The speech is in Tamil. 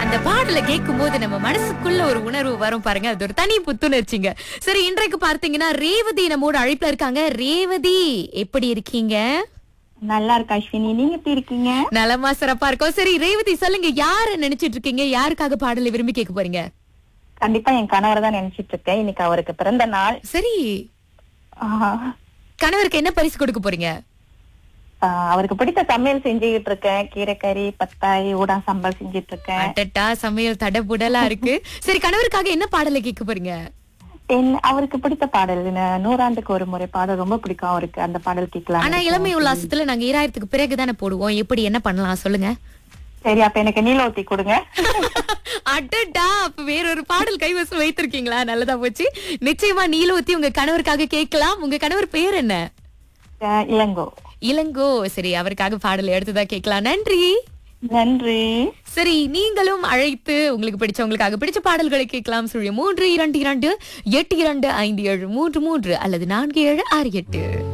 இந்த பாடலை கேட்கும் போது நம்ம மனசுக்குள்ள ஒரு உணர்வு வரும் பாருங்க அது ஒரு தனி புத்துணர்ச்சிங்க சரி இன்றைக்கு பார்த்தீங்கன்னா ரேவதி நம்மோட அழைப்புல இருக்காங்க ரேவதி எப்படி இருக்கீங்க நல்லா இருக்கு அஸ்வினி நீங்க எப்படி இருக்கீங்க நலமா சிறப்பா இருக்கோம் சரி ரேவதி சொல்லுங்க யார நினைச்சிட்டு இருக்கீங்க யாருக்காக பாடலை விரும்பி கேட்க போறீங்க கண்டிப்பா என் கணவர் தான் நினைச்சிட்டு இருக்கேன் இன்னைக்கு அவருக்கு பிறந்த நாள் சரி ஆஹ், கணவருக்கு என்ன பரிசு கொடுக்க போறீங்க ஆஹ், அவருக்கு பிடித்த சமையல் செஞ்சுக்கிட்டு இருக்கேன் கீரைக்கறி பத்தாய் ஊடா சம்பல் செஞ்சுட்டு இருக்கேன் அட்டட்டா சமையல் தடபுடலா இருக்கு சரி கணவருக்காக என்ன பாடலை கேட்க போறீங்க என் அவருக்கு பிடித்த பாடல் ந- நூறாண்டுக்கு ஒரு முறை பாடல் ரொம்ப பிடிக்கும் அவருக்கு அந்த பாடல் கேட்கலாம் ஆனா இளமை உல்லாசத்துல நாங்க ஈராயிரத்துக்கு பிறகு தானே போடுவோம் எப்படி என்ன பண்ணலாம் சொல்லுங்க சரி அப்ப எனக்கு நீல ஊத்தி கொடுங்க அடடா அப்ப வேறொரு பாடல் கைவசம் வைத்திருக்கீங்களா நல்லதா போச்சு நிச்சயமா நீலவத்தி உங்க கணவருக்காக கேட்கலாம் உங்க கணவர் பேர் என்ன ஆஹ், இளங்கோ இளங்கோ சரி அவருக்காக பாடல் எடுத்துதா கேட்கலாம் நன்றி நன்றி சரி நீங்களும் அழைத்து உங்களுக்கு பிடிச்சவங்களுக்காக பிடிச்ச பாடல்களை கேட்கலாம் சொல்லிய மூன்று இரண்டு இரண்டு எட்டு இரண்டு ஐந்து ஏழு மூன்று மூன்று அல்லது நான்கு ஏழு ஆறு எட்டு